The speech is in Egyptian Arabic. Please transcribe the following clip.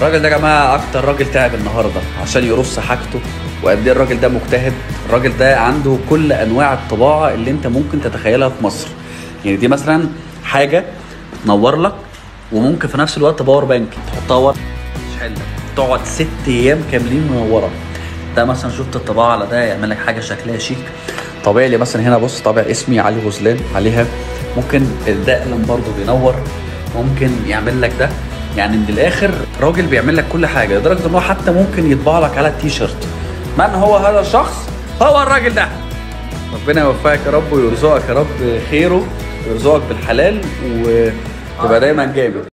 الراجل ده يا جماعه اكتر راجل تعب النهارده عشان يرص حاجته وقد ايه الراجل ده مجتهد الراجل ده عنده كل انواع الطباعه اللي انت ممكن تتخيلها في مصر يعني دي مثلا حاجه تنور لك وممكن في نفس الوقت باور بانك تحطها ورا تشحن لك تقعد ست ايام كاملين منوره ده مثلا شفت الطباعه على ده يعمل لك حاجه شكلها شيك طبيعي لي مثلا هنا بص طابع اسمي علي غزلان عليها ممكن ده قلم برضه بينور ممكن يعمل لك ده يعني من الاخر راجل بيعمل لك كل حاجه لدرجه ان هو حتى ممكن يطبع لك على التيشيرت من هو هذا الشخص هو الراجل ده ربنا يوفقك يا رب ويرزقك يا رب خيره ويرزقك بالحلال وتبقى دايما جامد